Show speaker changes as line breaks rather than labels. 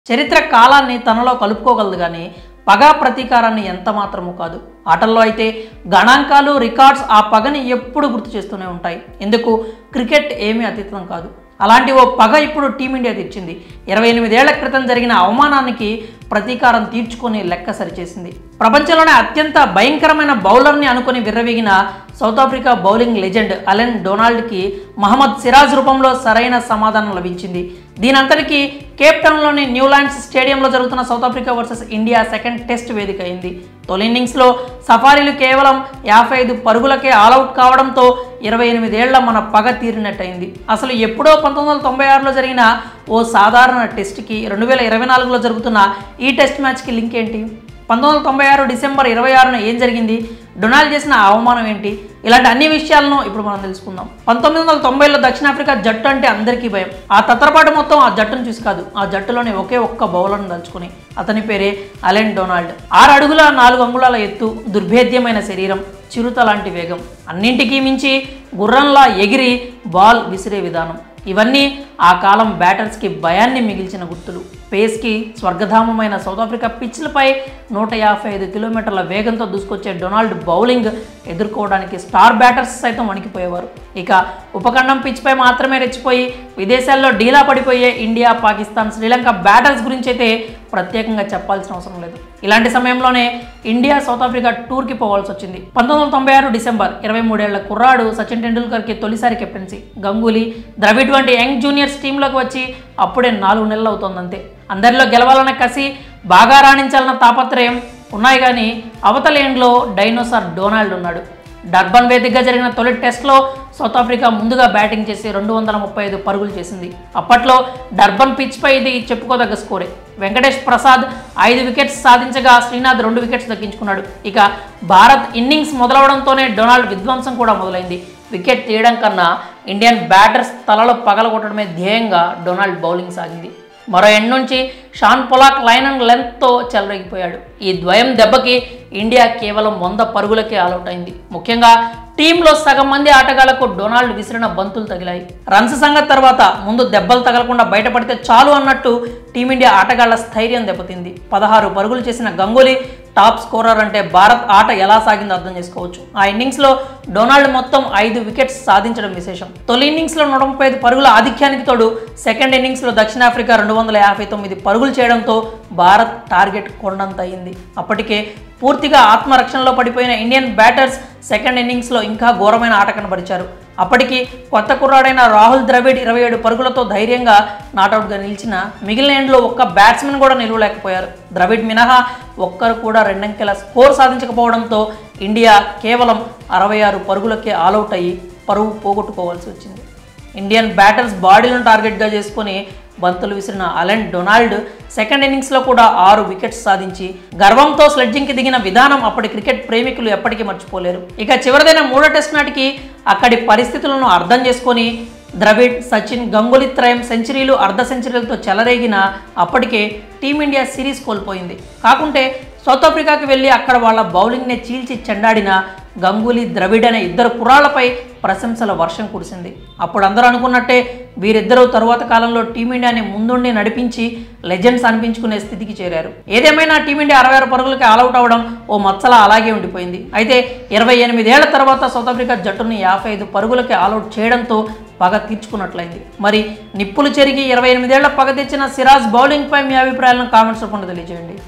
చరిత్ర కాలాన్ని తనలో కలుపుకోగలదు కానీ పగ ప్రతీకారాన్ని ఎంత మాత్రమూ కాదు ఆటల్లో అయితే గణాంకాలు రికార్డ్స్ ఆ పగని ఎప్పుడు గుర్తు చేస్తూనే ఉంటాయి ఎందుకు క్రికెట్ ఏమీ అతీతం కాదు అలాంటి ఓ పగ ఇప్పుడు టీమిండియా తెచ్చింది ఇరవై ఎనిమిదేళ్ల క్రితం జరిగిన అవమానానికి ప్రతీకారం తీర్చుకొని లెక్క సరిచేసింది ప్రపంచంలోనే అత్యంత భయంకరమైన బౌలర్ని అనుకుని విర్రవీగిన South Africa bowling legend Allan డొనాల్డ్కి మహమ్మద్ సిరాజ్ రూపంలో సరైన సమాధానం లభించింది దీనంతటికీ కేప్ టౌన్లోని న్యూలాండ్స్ స్టేడియంలో జరుగుతున్న South Africa versus India second test వేదిక అయింది తొలి ఇన్నింగ్స్లో సఫారీలు కేవలం యాభై ఐదు పరుగులకే ఆల్అవుట్ కావడంతో ఇరవై ఎనిమిదేళ్ల మన పగ తీరినట్టయింది అసలు ఎప్పుడో పంతొమ్మిది వందల తొంభై ఆరులో జరిగిన ఓ సాధారణ టెస్ట్కి రెండు వేల ఇరవై నాలుగులో జరుగుతున్న ఈ టెస్ట్ మ్యాచ్కి లింక్ ఏంటి పంతొమ్మిది వందల తొంభై ఆరు డిసెంబర్ ఇరవై ఆరున ఏం జరిగింది డొనాల్డ్ చేసిన అవమానం ఏంటి ఇలాంటి అన్ని విషయాలను ఇప్పుడు మనం తెలుసుకుందాం పంతొమ్మిది వందల తొంభైలో దక్షిణాఫ్రికా జట్టు అంటే అందరికీ భయం ఆ తత్తరపాటు మొత్తం ఆ జట్టును చూసి కాదు ఆ జట్టులోని ఒకే ఒక్క బౌలర్ను దలుచుకుని అతని పేరే అలెన్ డొనాల్డ్ ఆరు అడుగుల నాలుగు అంగుళాల ఎత్తు దుర్భేద్యమైన శరీరం చిరుత లాంటి వేగం అన్నింటికీ మించి గుర్రంలా ఎగిరి బాల్ విసిరే విధానం ఇవన్నీ ఆ కాలం బ్యాటర్స్కి భయాన్ని మిగిల్చిన గుర్తులు పేస్కి స్వర్గధామమైన సౌత్ ఆఫ్రికా పిచ్లపై నూట యాభై ఐదు కిలోమీటర్ల వేగంతో దూసుకొచ్చే డొనాల్డ్ బౌలింగ్ ఎదుర్కోవడానికి స్టార్ బ్యాటర్స్ సైతం వణికిపోయేవారు ఇక ఉపఖండం పిచ్పై మాత్రమే రెచ్చిపోయి విదేశాల్లో డీలా పడిపోయే ఇండియా పాకిస్తాన్ శ్రీలంక బ్యాటర్స్ గురించి అయితే ప్రత్యేకంగా చెప్పాల్సిన అవసరం లేదు ఇలాంటి సమయంలోనే ఇండియా సౌత్ ఆఫ్రికా టూర్కి పోవాల్సి వచ్చింది పంతొమ్మిది వందల తొంభై ఆరు డిసెంబర్ ఇరవై మూడేళ్ల కుర్రాడు సచిన్ టెండూల్కర్కి తొలిసారి కెప్టెన్సీ గంగూలీ ద్రవిడ్ వంటి యంగ్ జూనియర్స్ టీంలోకి వచ్చి అప్పుడే నాలుగు నెలలు అవుతోందంతే అందరిలో గెలవాలన్న కసి బాగా రాణించాలన్న తాపత్రయం ఉన్నాయి కానీ అవతల ఎండ్లో డైనోసార్ డొనాల్డ్ ఉన్నాడు డర్బన్ వేదికగా జరిగిన తొలి టెస్ట్లో సౌత్ ఆఫ్రికా ముందుగా బ్యాటింగ్ చేసి రెండు వందల ముప్పై ఐదు పరుగులు చేసింది అప్పట్లో డర్బన్ పిచ్పై ఇది చెప్పుకోదగ్గ స్కోరే వెంకటేష్ ప్రసాద్ ఐదు వికెట్స్ సాధించగా శ్రీనాథ్ రెండు వికెట్స్ దక్కించుకున్నాడు ఇక భారత్ ఇన్నింగ్స్ మొదలవడంతోనే డొనాల్డ్ విధ్వంసం కూడా మొదలైంది వికెట్ తీయడం కన్నా ఇండియన్ బ్యాటర్స్ తలలో పగలగొట్టడమే ధ్యేయంగా డొనాల్డ్ బౌలింగ్ సాగింది మరో ఎండ్ నుంచి షాన్ పొలాక్ లైన్ అండ్ లెంత్తో చెలరేగిపోయాడు ఈ ద్వయం దెబ్బకి ఇండియా కేవలం వంద పరుగులకే ఆల్అవుట్ అయింది ముఖ్యంగా టీంలో సగం మంది ఆటగాళ్లకు డొనాల్డ్ విసిరిన బంతులు తగిలాయి రన్స్ సంగతి తర్వాత ముందు దెబ్బలు తగలకుండా బయటపడితే చాలు అన్నట్టు టీమిండియా ఆటగాళ్ల స్థైర్యం దెబ్బతింది పదహారు పరుగులు చేసిన గంగూలీ టాప్ స్కోరర్ అంటే భారత్ ఆట ఎలా సాగిందో అర్థం చేసుకోవచ్చు ఆ ఇన్నింగ్స్లో డొనాల్డ్ మొత్తం ఐదు వికెట్స్ సాధించడం విశేషం తొలి ఇన్నింగ్స్లో నూట ముప్పై ఐదు పరుగుల ఆధిక్యానికి తోడు సెకండ్ ఇన్నింగ్స్లో దక్షిణాఫ్రికా రెండు వందల యాభై తొమ్మిది పరుగులు చేయడంతో భారత్ టార్గెట్ కొండంత అయింది అప్పటికే పూర్తిగా ఆత్మరక్షణలో పడిపోయిన ఇండియన్ బ్యాటర్స్ సెకండ్ ఇన్నింగ్స్లో ఇంకా ఘోరమైన ఆట కనబరిచారు అప్పటికి కొత్త కుర్రాడైన రాహుల్ ద్రవిడ్ ఇరవై ఏడు పరుగులతో ధైర్యంగా నాటౌట్గా నిలిచిన మిగిలిన ఎండ్లో ఒక్క బ్యాట్స్మెన్ కూడా నిలవలేకపోయారు ద్రవిడ్ మినహా ఒక్కరు కూడా రెండంకెల స్కోర్ సాధించకపోవడంతో ఇండియా కేవలం అరవై ఆరు పరుగులకే ఆల్అవుట్ అయ్యి పరువు పోగొట్టుకోవాల్సి వచ్చింది ఇండియన్ బ్యాటర్స్ బాడీలను టార్గెట్గా చేసుకొని బంతులు విసిరిన అలెన్ డొనాల్డ్ సెకండ్ ఇన్నింగ్స్లో కూడా ఆరు వికెట్స్ సాధించి గర్వంతో స్లెడ్జింగ్కి దిగిన విధానం అప్పటి క్రికెట్ ప్రేమికులు ఎప్పటికీ మర్చిపోలేరు ఇక చివరిదైన మూడో టెస్ట్ నాటికి అక్కడి పరిస్థితులను అర్థం చేసుకొని ద్రవిడ్ సచిన్ గంగూలీ త్రయం సెంచరీలు అర్ధ సెంచరీలతో చెలరేగిన అప్పటికే టీమిండియా సిరీస్ కోల్పోయింది కాకుంటే సౌత్ ఆఫ్రికాకి వెళ్ళి అక్కడ వాళ్ళ బౌలింగ్ని చీల్చి చెండాడిన గంగూలీ ద్రవిడ్ అనే ఇద్దరు కుర్రాళ్లపై ప్రశంసల వర్షం కురిసింది అప్పుడు అందరూ అనుకున్నట్టే వీరిద్దరూ తరువాత కాలంలో టీమిండియాని ముందుండి నడిపించి లెజెండ్స్ అనిపించుకునే స్థితికి చేరారు ఏదేమైనా టీమిండియా అరవై ఆరు పరుగులకి ఆల్అవుట్ అవడం ఓ మచ్చలా అలాగే ఉండిపోయింది అయితే ఇరవై ఎనిమిదేళ్ల తర్వాత సౌత్ ఆఫ్రికా జట్టుని యాభై ఐదు పరుగులకి ఆల్అవుట్ చేయడంతో పగ తీర్చుకున్నట్లయింది మరి నిప్పులు చెరిగి ఇరవై ఎనిమిదేళ్ల పగ తెచ్చిన సిరాజ్ బౌలింగ్పై మీ అభిప్రాయాలను కామెంట్స్ రూపంలో తెలియజేయండి